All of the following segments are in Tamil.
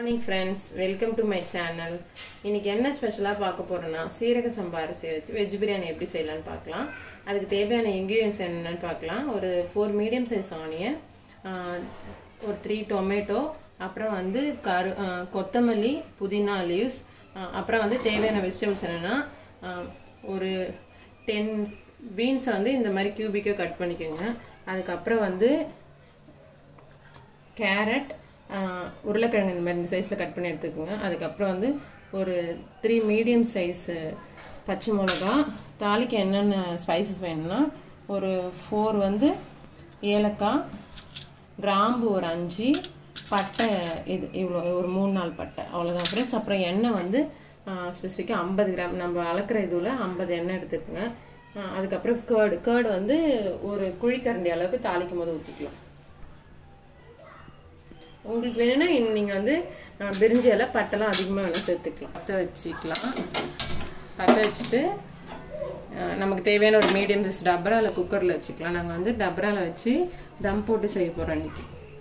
morning friends welcome to my channel இன்னைக்கு என்ன ஸ்பெஷலாக பார்க்க போறோம்னா சீரக சம்பா அரிசியை வச்சு வெஜ் பிரியாணி எப்படி செய்யலாம்னு பார்க்கலாம் அதுக்கு தேவையான இன்க்ரீடியன்ஸ் என்னென்னு பார்க்கலாம் ஒரு ஃபோர் மீடியம் சைஸ் ஆனியன் ஒரு த்ரீ டொமேட்டோ அப்புறம் வந்து கரு ஆஹ் கொத்தமல்லி புதினா லீவ்ஸ் அப்புறம் வந்து தேவையான வெஜிடபிள்ஸ் என்னென்னா ஒரு டென் பீன்ஸை வந்து இந்த மாதிரி கியூபிக்காக கட் பண்ணிக்கோங்க அதுக்கப்புறம் வந்து கேரட் உருளைக்கிழங்கு இந்த மாதிரி இந்த சைஸில் கட் பண்ணி எடுத்துக்கோங்க அதுக்கப்புறம் வந்து ஒரு த்ரீ மீடியம் சைஸு பச்சை மிளகா தாளிக்கு என்னென்ன ஸ்பைசஸ் வேணும்னா ஒரு ஃபோர் வந்து ஏலக்காய் கிராம்பு ஒரு அஞ்சு பட்டை இது இவ்வளோ ஒரு மூணு நாள் பட்டை அவ்வளோதான் ஃப்ரெண்ட்ஸ் அப்புறம் எண்ணெய் வந்து ஸ்பெசிஃபிக்காக ஐம்பது கிராம் நம்ம அளக்குற இதில் ஐம்பது எண்ணெய் எடுத்துக்கோங்க அதுக்கப்புறம் கேர்டு கேர்டு வந்து ஒரு குழிக்கரண்டி அளவுக்கு தாளிக்கும் போது ஊற்றிக்கலாம் உங்களுக்கு வேணும்னா நீங்கள் வந்து பிரிஞ்சி இலை பட்டெல்லாம் அதிகமாக வேணும் சேர்த்துக்கலாம் பற்ற வச்சுக்கலாம் பற்ற வச்சுட்டு நமக்கு தேவையான ஒரு மீடியம் சைஸ் டபரா இல்லை குக்கரில் வச்சுக்கலாம் நாங்கள் வந்து டபராவில் வச்சு தம் போட்டு செய்ய போகிறோம் இன்னைக்கு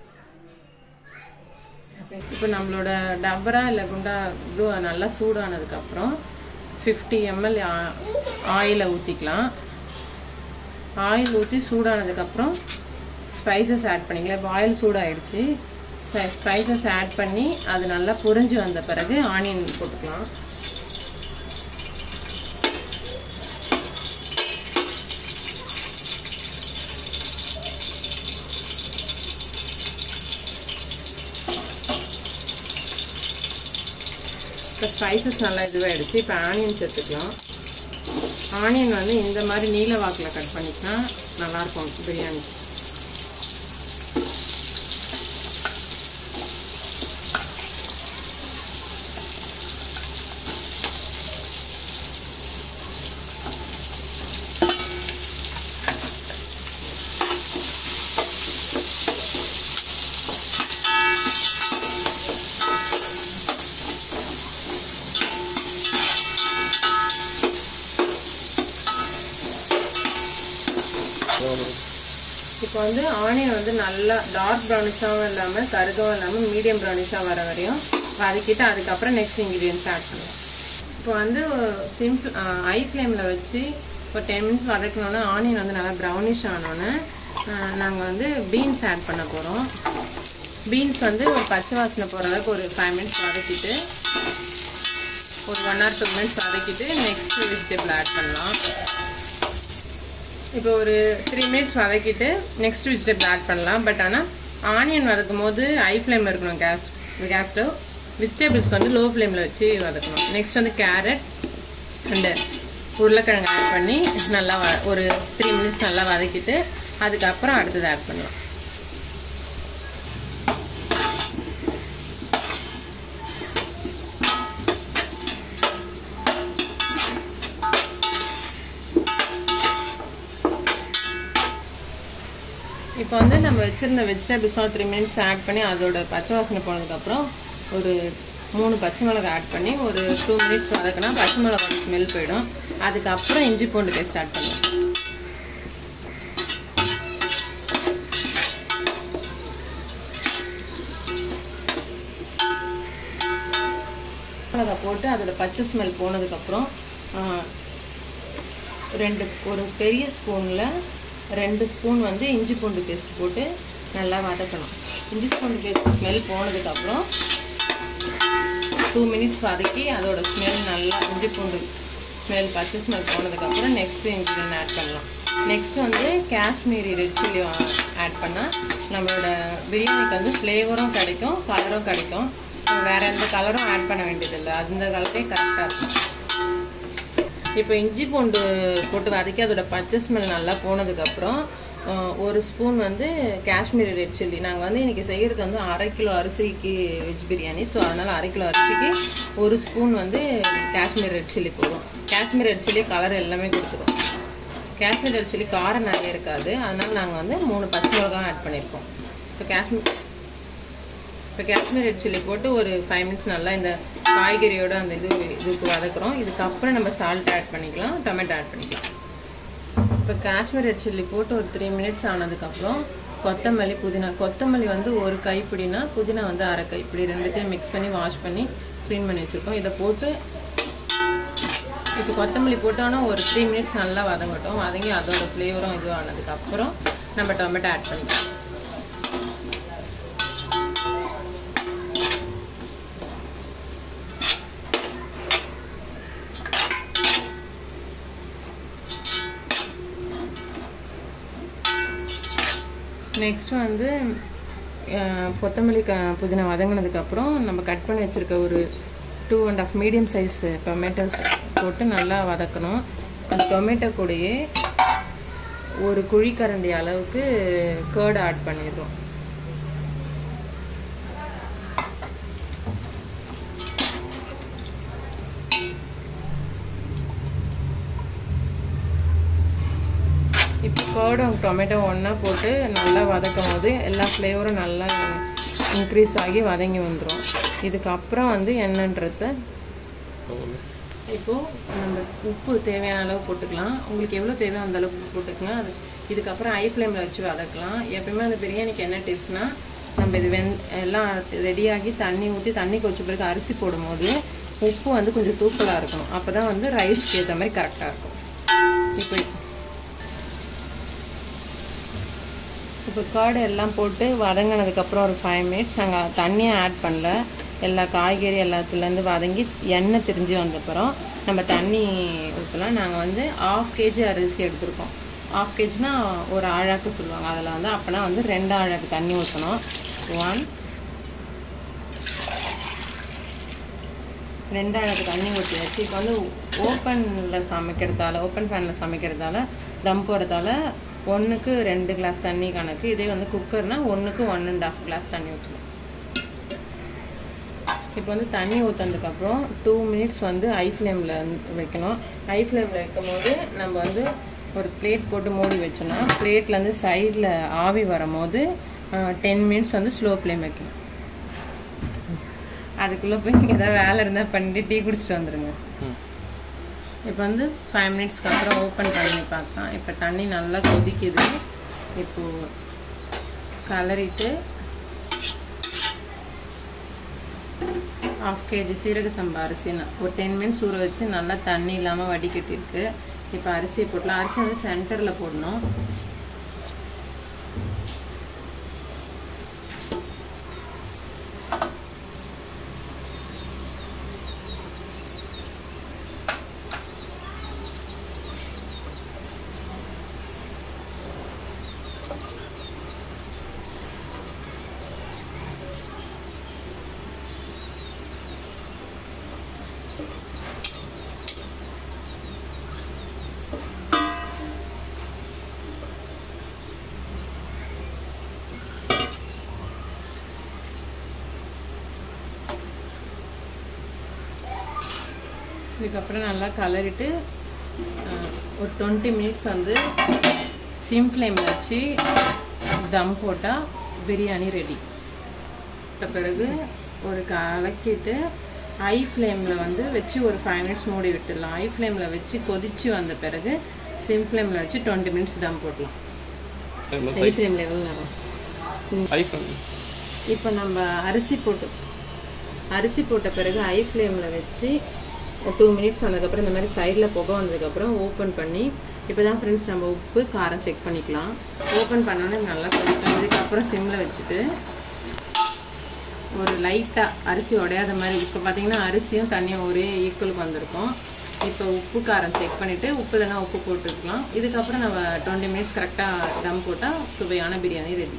இப்போ நம்மளோட டபரா இல்லை குண்டா இது நல்லா சூடானதுக்கப்புறம் ஃபிஃப்டி எம்எல் ஆயிலை ஊற்றிக்கலாம் ஆயில் ஊற்றி சூடானதுக்கப்புறம் ஸ்பைசஸ் ஆட் பண்ணிக்கலாம் இப்போ ஆயில் சூடாயிடுச்சு ஸ்பைசஸ் ஆட் பண்ணி அது நல்லா புரிஞ்சு வந்த பிறகு ஆனியன் போட்டுக்கலாம் இப்போ ஸ்பைசஸ் நல்லா இதுவாகிடுச்சு இப்போ ஆனியன் சேர்த்துக்கலாம் ஆனியன் வந்து இந்த மாதிரி நீல வாக்கில் கட் பண்ணிக்கலாம் நல்லாயிருக்கும் பிரியாணி இப்போ வந்து ஆனியன் வந்து நல்லா டார்க் ப்ரௌனிஷாகவும் இல்லாமல் கருகவும் இல்லாமல் மீடியம் ப்ரௌனிஷாக வர வரையும் வதக்கிட்டு அதுக்கப்புறம் நெக்ஸ்ட் இன்க்ரீடியன்ஸ் ஆட் பண்ணுவோம் இப்போ வந்து சிம்பிள் ஐ ஃப்ளேமில் வச்சு இப்போ டென் மினிட்ஸ் வதக்கணுன்னா ஆனியன் வந்து நல்லா ப்ரௌனிஷ் ஆனோன்னே நாங்கள் வந்து பீன்ஸ் ஆட் பண்ண போகிறோம் பீன்ஸ் வந்து ஒரு பச்சை வாசனை போகிற அளவுக்கு ஒரு ஃபைவ் மினிட்ஸ் வதக்கிட்டு ஒரு ஒன் ஆர் டூ மினிட்ஸ் வதக்கிட்டு நெக்ஸ்ட் வெஜிடபிள் ஆட் பண்ணலாம் இப்போ ஒரு த்ரீ மினிட்ஸ் வதக்கிட்டு நெக்ஸ்ட் வெஜிடபிள் ஆட் பண்ணலாம் பட் ஆனால் ஆனியன் வதக்கும் போது ஐ ஃப்ளேமில் இருக்கணும் கேஸ் கேஸ் ஸ்டவ் வெஜிடபிள்ஸ்க்கு வந்து லோ ஃப்ளேமில் வச்சு வதக்கணும் நெக்ஸ்ட் வந்து கேரட் அண்டு உருளைக்கிழங்கு ஆட் பண்ணி நல்லா வ ஒரு த்ரீ மினிட்ஸ் நல்லா வதக்கிட்டு அதுக்கப்புறம் அடுத்தது ஆட் பண்ணலாம் இப்போ வந்து நம்ம வச்சுருந்த வெஜிடபிள்ஸ்லாம் த்ரீ மினிட்ஸ் ஆட் பண்ணி அதோட பச்சை வாசனை போனதுக்கப்புறம் ஒரு மூணு பச்சை மிளகா ஆட் பண்ணி ஒரு டூ மினிட்ஸ் வதக்கினா பச்சை மிளகாவோட ஸ்மெல் போயிடும் அதுக்கப்புறம் இஞ்சி பூண்டு பேஸ்ட் ஆட் பண்ணுவோம் மிளகா போட்டு அதோட பச்சை ஸ்மெல் போனதுக்கப்புறம் ரெண்டு ஒரு பெரிய ஸ்பூனில் ரெண்டு ஸ்பூன் வந்து இஞ்சி பூண்டு பேஸ்ட் போட்டு நல்லா வதக்கணும் இஞ்சி பூண்டு பேஸ்ட் ஸ்மெல் போனதுக்கப்புறம் டூ மினிட்ஸ் வதக்கி அதோட ஸ்மெல் நல்லா இஞ்சி பூண்டு ஸ்மெல் பச்சை ஸ்மெல் போனதுக்கப்புறம் நெக்ஸ்ட்டு இன்க்ரீடியன் ஆட் பண்ணலாம் நெக்ஸ்ட் வந்து காஷ்மீரி ரெட் சில்லி ஆட் பண்ணால் நம்மளோட பிரியாணிக்கு வந்து ஃப்ளேவரும் கிடைக்கும் கலரும் கிடைக்கும் வேறு எந்த கலரும் ஆட் பண்ண வேண்டியதில்லை அந்த கலரே கரெக்டாக இருக்கும் இப்போ இஞ்சி பூண்டு போட்டு வதக்கி அதோட பச்சை ஸ்மெல் நல்லா போனதுக்கப்புறம் ஒரு ஸ்பூன் வந்து காஷ்மீரி ரெட் சில்லி நாங்கள் வந்து இன்றைக்கி செய்கிறது வந்து அரை கிலோ அரிசிக்கு வெஜ் பிரியாணி ஸோ அதனால் அரை கிலோ அரிசிக்கு ஒரு ஸ்பூன் வந்து காஷ்மீர் ரெட் சில்லி போதும் காஷ்மீர் ரெட் சில்லி கலர் எல்லாமே கொடுத்துரும் காஷ்மீர் ரெட் சில்லி காரம் நிறைய இருக்காது அதனால் நாங்கள் வந்து மூணு பச்சை மிளகாய் ஆட் பண்ணியிருக்கோம் இப்போ காஷ்மீர் இப்போ காஷ்மீர் ரெட் சில்லி போட்டு ஒரு ஃபைவ் மினிட்ஸ் நல்லா இந்த காய்கறியோட அந்த இது இதுக்கு வதக்குறோம் இதுக்கப்புறம் நம்ம சால்ட் ஆட் பண்ணிக்கலாம் டொமேட்டோ ஆட் பண்ணிக்கலாம் இப்போ காஷ்மீர் ரெட் சில்லி போட்டு ஒரு த்ரீ மினிட்ஸ் ஆனதுக்கப்புறம் கொத்தமல்லி புதினா கொத்தமல்லி வந்து ஒரு கைப்பிடினா புதினா வந்து அரை கைப்பிடி ரெண்டுத்தையும் மிக்ஸ் பண்ணி வாஷ் பண்ணி க்ளீன் பண்ணி வச்சுருக்கோம் இதை போட்டு இப்போ கொத்தமல்லி போட்டோன்னா ஒரு த்ரீ மினிட்ஸ் நல்லா வதங்கட்டும் வதங்கி அதோட ஃப்ளேவரும் இது ஆனதுக்கப்புறம் நம்ம டொமேட்டோ ஆட் பண்ணிக்கலாம் நெக்ஸ்ட் வந்து அஹ், கொத்தமல்லி க புதினா வதங்கினதுக்கப்புறம் நம்ம கட் பண்ணி வச்சுருக்க ஒரு two and half medium size tomatoes போட்டு நல்லா வதக்கணும் அந்த டொமேட்டோ கூடயே ஒரு குழிக்கரண்டி அளவுக்கு கேர்டு ஆட் பண்ணிடுறோம் இப்போ கேர்டும் டொமேட்டோ ஒன்றா போட்டு நல்லா வதக்கும் போது எல்லா ஃப்ளேவரும் நல்லா இன்க்ரீஸ் ஆகி வதங்கி வந்துடும் இதுக்கப்புறம் வந்து என்னன்றத இப்போது நம்ம உப்பு தேவையான அளவு போட்டுக்கலாம் உங்களுக்கு எவ்வளோ தேவையோ அந்த அளவுக்கு போட்டுக்கங்க அது இதுக்கப்புறம் ஐ ஃப்ளேமில் வச்சு வதக்கலாம் எப்பயுமே அந்த பிரியாணிக்கு என்ன டிப்ஸ்னால் நம்ம இது வெந் எல்லாம் ரெடியாகி தண்ணி ஊற்றி தண்ணி கொச்ச பிறகு அரிசி போடும்போது உப்பு வந்து கொஞ்சம் தூக்கலாக இருக்கணும் அப்போ தான் வந்து ரைஸ்க்கு ஏற்ற மாதிரி கரெக்டாக இருக்கும் இப்போ இப்போ கார்டு எல்லாம் போட்டு வதங்கினதுக்கப்புறம் ஒரு ஃபைவ் மினிட்ஸ் நாங்கள் தண்ணியை ஆட் பண்ணல எல்லா காய்கறி எல்லாத்துலேருந்து வதங்கி எண்ணெய் திரிஞ்சு வந்தப்புறம் நம்ம தண்ணி ஊற்றலாம் நாங்கள் வந்து ஆஃப் கேஜி அரிசி எடுத்திருக்கோம் ஆஃப் கேஜினா ஒரு ஆழாக்கு சொல்லுவாங்க அதில் வந்து அப்போனா வந்து ரெண்டு ஆழாக்கு தண்ணி ஊற்றணும் ஒன் ரெண்டு அழகு தண்ணி ஊற்றி வச்சு இப்போ வந்து ஓப்பனில் சமைக்கிறதால ஓப்பன் பேனில் சமைக்கிறதால தம் போடுறதால ஒன்றுக்கு ரெண்டு கிளாஸ் தண்ணி கணக்கு இதே வந்து குக்கர்னால் ஒன்றுக்கு ஒன் அண்ட் ஆஃப் கிளாஸ் தண்ணி ஊற்றணும் இப்போ வந்து தண்ணி ஊற்றினதுக்கப்புறம் டூ மினிட்ஸ் வந்து ஐ ஃப்ளேமில் வைக்கணும் ஐ ஃப்ளேமில் வைக்கும் போது நம்ம வந்து ஒரு பிளேட் போட்டு மூடி வச்சோன்னா பிளேட்லேருந்து சைடில் ஆவி வரும்போது டென் மினிட்ஸ் வந்து ஸ்லோ ஃப்ளேம் வைக்கணும் அதுக்குள்ளே போய் நீங்கள் ஏதாவது வேலை இருந்தால் பண்ணிட்டு டீ குடிச்சிட்டு வந்துடுங்க இப்போ வந்து ஃபைவ் மினிட்ஸ்க்கு அப்புறம் ஓப்பன் பண்ணி பார்க்கலாம் இப்போ தண்ணி நல்லா கொதிக்குது இப்போது கலரிட்டு ஆஃப் கேஜி சீரக சம்பா அரிசி ந- ஒரு டென் மினிட்ஸ் ஊற வச்சு நல்லா தண்ணி இல்லாமல் வடிகட்டிருக்கு இப்போ அரிசியை போடலாம் அரிசி வந்து சென்டரில் போடணும் இதுக்கப்புறம் நல்லா கலரிட்டு அஹ், ஒரு டுவெண்ட்டி மினிட்ஸ் வந்து சிம் ஃப்ளேமில் வச்சு தம் போட்டால் பிரியாணி ரெடி பிறகு ஒரு கலக்கிட்டு ஐ ஃப்ளேமில் வந்து வச்சு ஒரு ஃபைவ் மினிட்ஸ் மூடி விட்டுடலாம் ஐ ஃப்ளேமில் வச்சு கொதிச்சு வந்த பிறகு சிம் ஃப்ளேமில் வச்சு டுவெண்ட்டி மினிட்ஸ் தம் போடலாம் ஐ ஃப்ளேமில் எவ்வளோ நேரம் ஐஃபோன் இப்போ நம்ம அரிசி போட்டு அரிசி போட்ட பிறகு ஐ ஃப்ளேமில் வச்சு டூ மினிட்ஸ் ஆனதுக்கப்புறம் இந்த மாதிரி சைடில் புகை வந்ததுக்கப்புறம் ஓப்பன் பண்ணி இப்போ தான் ஃப்ரெண்ட்ஸ் நம்ம உப்பு காரம் செக் பண்ணிக்கலாம் ஓப்பன் பண்ணோன்னே நல்லா கொதிக்கும் இதுக்கப்புறம் சிம்மில் வச்சுட்டு ஒரு லைட்டாக அரிசி உடையாத மாதிரி இப்போ பார்த்தீங்கன்னா அரிசியும் தண்ணியும் ஒரே ஈக்குவலுக்கு வந்திருக்கும் இப்போ உப்பு காரம் செக் பண்ணிவிட்டு உப்பு இல்லைன்னா உப்பு போட்டுக்கலாம் இதுக்கப்புறம் நம்ம டுவெண்ட்டி மினிட்ஸ் கரெக்டாக தம் போட்டால் சுவையான பிரியாணி ரெடி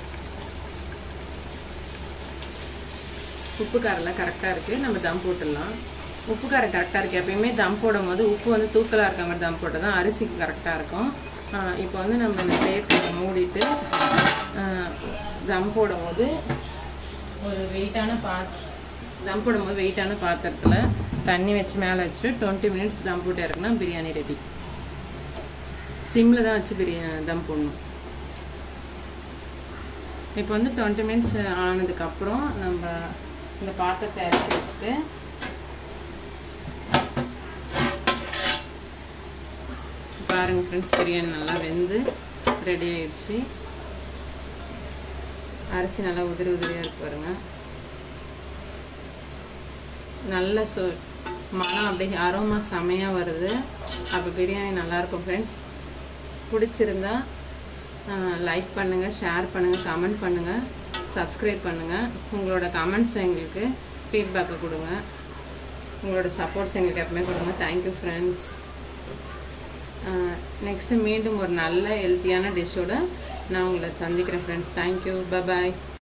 உப்பு காரெல்லாம் கரெக்டாக இருக்குது நம்ம தம் போட்டுடலாம் உப்பு காரம் கரெக்டாக இருக்குது எப்பயுமே தம் போடும் போது உப்பு வந்து தூக்கலாக இருக்க மாதிரி தம் போட்டால் தான் அரிசிக்கு கரெக்டாக இருக்கும் ஆஹ் இப்போ வந்து நம்ம இந்த பிளேட்டில் மூடிட்டு ஆஹ் தம் போடும்போது ஒரு வெயிட்டான பா தம் போடும்போது வெயிட்டான பாத்திரத்தில் தண்ணி வச்சு மேலே வச்சுட்டு டுவெண்ட்டி மினிட்ஸ் தம் போட்டு இறக்குனா பிரியாணி ரெடி சிம்மில் தான் வச்சு பிரியாணி தம் போடணும் இப்போ வந்து டுவெண்ட்டி மினிட்ஸ் ஆனதுக்கப்புறம் நம்ம இந்த பாத்திரத்தை இறக்கி வச்சுட்டு பாருங்க ஃப்ரெண்ட்ஸ் பிரியாணி நல்லா வெந்து ரெடி ஆயிடுச்சு அரிசி நல்லா உதிரி உதிரியாக இருக்கு பாருங்க நல்ல சொ மனம் அப்படியே அரோமா செமையாக வருது அப்போ பிரியாணி நல்லாயிருக்கும் ஃப்ரெண்ட்ஸ் பிடிச்சிருந்தா லைக் பண்ணுங்கள் ஷேர் பண்ணுங்கள் கமெண்ட் பண்ணுங்கள் சப்ஸ்கிரைப் பண்ணுங்கள் உங்களோட கமெண்ட்ஸ் எங்களுக்கு ஃபீட்பேக்கை கொடுங்க உங்களோட சப்போர்ட்ஸ் எங்களுக்கு எப்பவுமே கொடுங்க தேங்க்யூ ஃப்ரெண்ட்ஸ் நெக்ஸ்ட்டு மீண்டும் ஒரு நல்ல ஹெல்த்தியான டிஷ்ஷோட நான் உங்களை சந்திக்கிறேன் ஃப்ரெண்ட்ஸ் தேங்க்யூ பபாய்